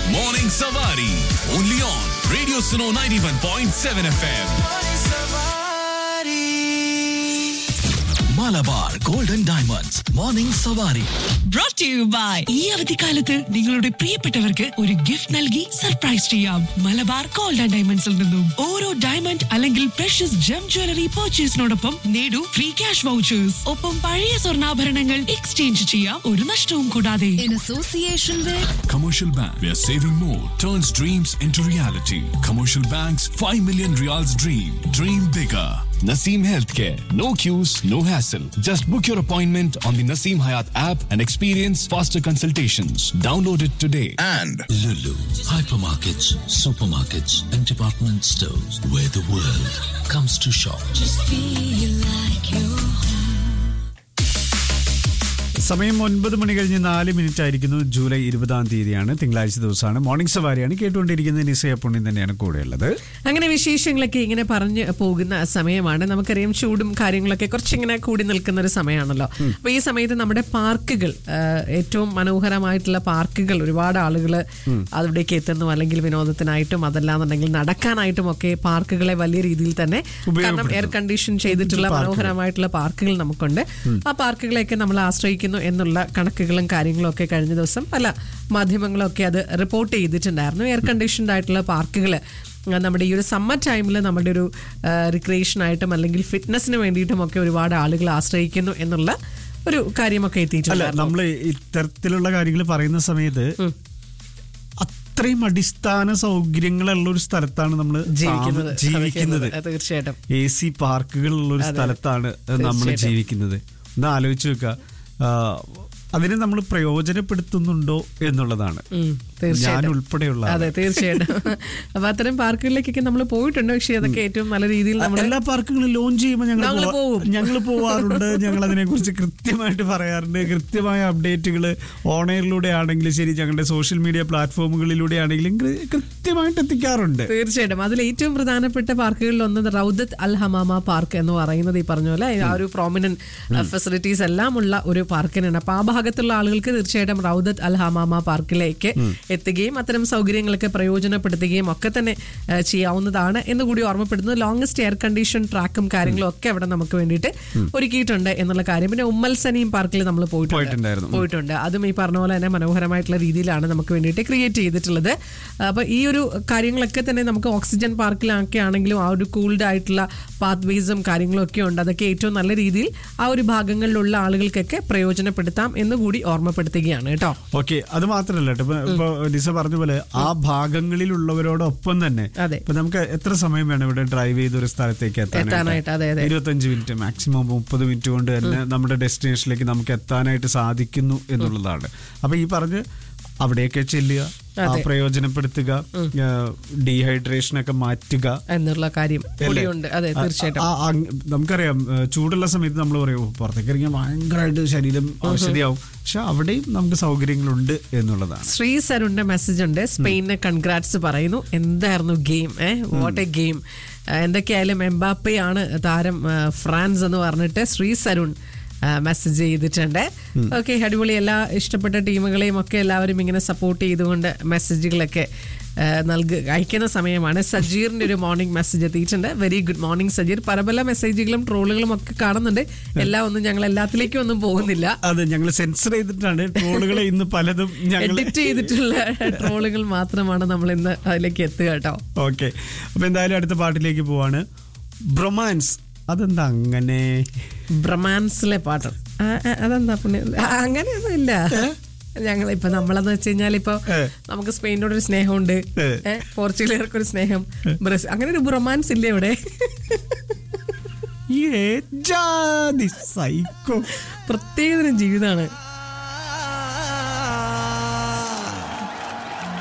Morning Savari. Only on Radio Suno 91.7 FM. Malabar Golden Diamonds. Morning Savari. brought to you by ഈ അവധിക്കാലത്ത് നിങ്ങളുടെ പ്രിയപ്പെട്ടവർക്ക് ഒരു gift നൽകി സർപ്രൈസ് ചെയ്യാം മലബാർ ഗോൾഡ് ആൻഡ് ഡയമണ്ട്സിൽ നിന്നും ഓരോ ഡയമണ്ട് അല്ലെങ്കിൽ പ്രഷ്യസ് ജം ജ്വല്ലറി പർച്ചേസിനോടൊപ്പം നേടൂ ഫ്രീ ക്യാഷ് വൗച്ചേഴ്സ് ഒപ്പം പഴയ സ്വർണ്ണാഭരണങ്ങൾ എക്സ്ചേഞ്ച് ചെയ്യാം ഒരു നഷ്ടവും കൂടാതെ in association with Commercial Bank, where saving more turns dreams into reality. Commercial Bank's 5 million reals dream. Dream bigger. Naseem Healthcare. No queues, no hassle. Just book your appointment on the Naseem Hayat app and experience faster consultations. Download it today. And Lulu, hypermarkets, supermarkets, and department stores where the world comes to shop. feel like you സമയം ഒൻപത് മണി കഴിഞ്ഞ് നാല് minute ആയിരിക്കുന്നു July ഇരുപതാം തീയതിയാണ് തിങ്കളാഴ്ച ദിവസമാണ് morning സവാരിയാണ് കേട്ടുകൊണ്ടിരിക്കുന്നത് നിസയ പുണ്യം തന്നെയാണ് കൂടെയുള്ളത് അങ്ങനെ വിശേഷങ്ങളൊക്കെ ഇങ്ങനെ പറഞ്ഞു പോകുന്ന സമയമാണ് നമുക്കറിയാം ചൂടും കാര്യങ്ങളൊക്കെ കുറച്ചിങ്ങനെ കൂടി നിൽക്കുന്ന ഒരു സമയമാണല്ലോ അപ്പൊ ഈ സമയത്ത് നമ്മുടെ പാർക്കുകൾ ആ, ഏറ്റവും മനോഹരമായിട്ടുള്ള പാർക്കുകൾ ഒരുപാട് ആളുകൾ അവിടേക്ക് എത്തുന്നു അല്ലെങ്കിൽ വിനോദത്തിനായിട്ടും അതല്ലാന്നുണ്ടെങ്കിൽ നടക്കാനായിട്ടും ഒക്കെ പാർക്കുകളെ വലിയ രീതിയിൽ തന്നെ കാരണം എയർ കണ്ടീഷൻ ചെയ്തിട്ടുള്ള മനോഹരമായിട്ടുള്ള പാർക്കുകൾ നമുക്കുണ്ട് ആ പാർക്കുകളെയൊക്കെ നമ്മൾ ആശ്രയിക്കുന്നു എന്നുള്ള കണക്കുകളും കാര്യങ്ങളും ഒക്കെ കഴിഞ്ഞ ദിവസം പല മാധ്യമങ്ങളൊക്കെ അത് റിപ്പോർട്ട് ചെയ്തിട്ടുണ്ടായിരുന്നു എയർ കണ്ടീഷൻഡ് ആയിട്ടുള്ള പാർക്കുകൾ നമ്മുടെ ഈ ഒരു സമ്മർ ടൈമിൽ നമ്മുടെ ഒരു റിക്രിയേഷൻ ആയിട്ടും അല്ലെങ്കിൽ ഫിറ്റ്നസിന് വേണ്ടിയിട്ടും ഒക്കെ ഒരുപാട് ആളുകൾ ആശ്രയിക്കുന്നു എന്നുള്ള ഒരു കാര്യമൊക്കെ അല്ല എത്തിയിട്ടുണ്ടായിരുന്നു നമ്മൾ ഇത്തരത്തിലുള്ള കാര്യങ്ങൾ പറയുന്ന സമയത്ത് അത്രയും അടിസ്ഥാന സൗകര്യങ്ങളുള്ള ഒരു സ്ഥലത്താണ് നമ്മൾ ജീവിക്കുന്നത് ജീവിക്കുന്നത് അതെ, തീർച്ചയായിട്ടും എ സി പാർക്കുകളുള്ള ഒരു അതെ. സ്ഥലത്താണ് നമ്മൾ തീർച്ചയായിട്ടും. ജീവിക്കുന്നത് ഒന്ന് ആലോചിച്ച് വെക്കുക ആ, അതിനെ നമ്മൾ പ്രയോജനപ്പെടുത്തുന്നുണ്ടോ എന്നുള്ളതാണ് ഉം, ഞാൻ തീർച്ചയായിട്ടും. ഉൾപ്പെടെയുള്ള ആള്. അതെ തീർച്ചയായിട്ടും അപ്പൊ അത്തരം പാർക്കുകളിലേക്കൊക്കെ നമ്മൾ പോയിട്ടുണ്ട് പക്ഷെ അതൊക്കെ ഏറ്റവും നല്ല രീതിയിൽ നമ്മൾ എല്ലാ പാർക്കുകളും ലോഞ്ച് ചെയ്യുമ്പോൾ ഞങ്ങൾ ഞങ്ങള് പോവും. ഞങ്ങൾ പോവാറുണ്ട് ഞങ്ങൾ അതിനെ കുറിച്ച് കൃത്യമായിട്ട് പറയാറുണ്ട് കൃത്യമായ അപ്ഡേറ്റുകൾ ഓൺലൈനിലൂടെ ആണെങ്കിലും ശരി ഞങ്ങളുടെ സോഷ്യൽ മീഡിയ പ്ലാറ്റ്ഫോമുകളിലൂടെ ആണെങ്കിലും കൃ- കൃത്യമായിട്ട് എത്തിക്കാറുണ്ട് തീർച്ചയായിട്ടും അതിൽ ഏറ്റവും പ്രധാനപ്പെട്ട പാർക്കുകളിൽ ഒന്ന് റൗദത്ത് അൽ ഹമാമ പാർക്ക് എന്ന് പറയുന്നത് ഈ പറഞ്ഞ പോലെ ആ ഒരു പ്രോമിനന്റ് ഫെസിലിറ്റീസ് എല്ലാം ഉള്ള ഒരു പാർക്കിനാണ് അപ്പൊ ആ ഭാഗത്തുള്ള ആളുകൾക്ക് തീർച്ചയായിട്ടും റൗദത്ത് അൽ ഹമാമ പാർക്കിലേക്ക് എത്തുകയും അത്തരം സൗകര്യങ്ങളൊക്കെ പ്രയോജനപ്പെടുത്തുകയും ഒക്കെ തന്നെ ആ, ചെയ്യാവുന്നതാണ് എന്ന് കൂടി ഓർമ്മപ്പെടുന്നു ലോങ്സ്റ്റ് എയർ കണ്ടീഷൻ ട്രാക്കും കാര്യങ്ങളും ഒക്കെ അവിടെ നമുക്ക് വേണ്ടിയിട്ട് ഒരുക്കിയിട്ടുണ്ട് എന്നുള്ള കാര്യം പിന്നെ ഉമ്മൽ സനീം പാർക്കിൽ നമ്മൾ പോയിട്ടുണ്ട് പോയിട്ടുണ്ടായിരുന്നു. പോയിട്ടുണ്ട് അതും ഈ പറഞ്ഞ പോലെ തന്നെ മനോഹരമായിട്ടുള്ള രീതിയിലാണ് നമുക്ക് വേണ്ടിയിട്ട് ക്രിയേറ്റ് ചെയ്തിട്ടുള്ളത് അപ്പൊ ഈ ഒരു കാര്യങ്ങളൊക്കെ തന്നെ നമുക്ക് ഓക്സിജൻ പാർക്കിലൊക്കെ ആണെങ്കിലും ആ ഒരു കൂൾഡ് ആയിട്ടുള്ള പാത്ത് വേസും കാര്യങ്ങളും ഒക്കെ ഉണ്ട് അതൊക്കെ ഏറ്റവും നല്ല രീതിയിൽ ആ ഒരു ഭാഗങ്ങളിലുള്ള ആളുകൾക്കൊക്കെ പ്രയോജനപ്പെടുത്താം എന്ന് കൂടി ഓർമ്മപ്പെടുത്തുകയാണ് കേട്ടോ ഓക്കെ അത് മാത്രല്ല കേട്ടോ ഇപ്പൊ- ഇപ്പൊ ഡിസ പറഞ്ഞ പോലെ ആ ഭാഗങ്ങളിലുള്ളവരോടൊപ്പം തന്നെ അതെ. ഇപ്പൊ നമുക്ക് എത്ര സമയം വേണം ഇവിടെ ഡ്രൈവ് ചെയ്ത് ഒരു സ്ഥലത്തേക്ക് എത്താനായിട്ട്, അതെ, അതെ. ഇരുപത്തഞ്ച് മിനിറ്റ് മാക്സിമം മുപ്പത് മിനിറ്റ് കൊണ്ട് തന്നെ നമ്മുടെ ഡെസ്റ്റിനേഷനിലേക്ക് നമുക്ക് എത്താനായിട്ട് സാധിക്കുന്നു എന്നുള്ളതാണ് അപ്പൊ ഈ പറഞ്ഞ് അവിടെയൊക്കെ ചെല്ലുക ആ അതെ. പ്രയോജനപ്പെടുത്തുക ഡീഹൈഡ്രേഷൻ ഒക്കെ മാറ്റുക എന്നുള്ള കാര്യം അല്ലേ? കൂടിയുണ്ട് അതെ ആ, തീർച്ചയായിട്ടും ആ, ആ, നമുക്കറിയാം ഏ, ചൂടുള്ള സമയത്ത് നമ്മൾ പറയും "ഓ, പുറത്തേക്ക് ഇറങ്ങിയാൽ ഭയങ്കരമായിട്ട് ശരീരം അവശതയാവും പക്ഷെ അവിടെയും നമുക്ക് സൗകര്യങ്ങളുണ്ട് എന്നുള്ളതാണ് ശ്രീ സരുണിന്റെ മെസ്സേജ് ഉണ്ട് സ്പെയിന് കൺഗ്രാറ്റ്സ് പറയുന്നു എന്തായിരുന്നു ഗെയിം ഏ വാട്ട് എ ഗെയിം എന്തൊക്കെയായാലും എംബാപ്പയാണ് താരം ആ, ഫ്രാൻസ് എന്ന് പറഞ്ഞിട്ട് ശ്രീ സരുൺ മെസ്സേജ് ചെയ്തിട്ടുണ്ട് ഓക്കെ അടിപൊളി എല്ലാ ഇഷ്ടപ്പെട്ട ടീമുകളെയും ഒക്കെ എല്ലാവരും ഇങ്ങനെ സപ്പോർട്ട് ചെയ്തുകൊണ്ട് മെസ്സേജുകളൊക്കെ ആ, നൽകു അയക്കുന്ന സമയമാണ് സജീറിന്റെ ഒരു മോർണിംഗ് മെസ്സേജ് എത്തിയിട്ടുണ്ട് വെരി ഗുഡ് മോർണിംഗ് സജീർ പല പല മെസ്സേജുകളും ട്രോളുകളും ഒക്കെ കാണുന്നുണ്ട് എല്ലാം ഒന്നും ഞങ്ങൾ എല്ലാത്തിലേക്കും ഒന്നും പോകുന്നില്ല അത് ഞങ്ങൾ സെൻസർ ചെയ്തിട്ടാണ് ട്രോളുകളെ ഇന്ന് പലതും ഞങ്ങൾ എഡിറ്റ് ചെയ്തിട്ടുള്ള ട്രോളുകൾ മാത്രമാണ് നമ്മൾ ഇന്ന് അതിലേക്ക് എത്തുക കേട്ടോ ഓക്കെ അപ്പൊ എന്തായാലും അടുത്ത പാട്ടിലേക്ക് പോവാണ് ബ്രൊമാൻസ് അതെന്താ അങ്ങനെ ബ്രമാൻസിലെ പാട്ട് ആ, ആ, അതെന്താ പുണ്യ ആ, അങ്ങനെയൊന്നും ഇല്ല ഞങ്ങൾ ഇപ്പൊ നമ്മളെന്ന് വെച്ച് കഴിഞ്ഞാൽ ഇപ്പൊ ഏ. നമുക്ക് സ്പെയിനോട് ഒരു സ്നേഹമുണ്ട് ഏ. ഏ, പോർച്ചുഗലുകാർക്ക് ഒരു സ്നേഹം ബ്രസീൽ അങ്ങനെ ഒരു റൊമാൻസ് ഇല്ലേ ഇവിടെ ഏ ജാതി സൈക്കോ പ്രത്യേകതരം ജീവിതമാണ്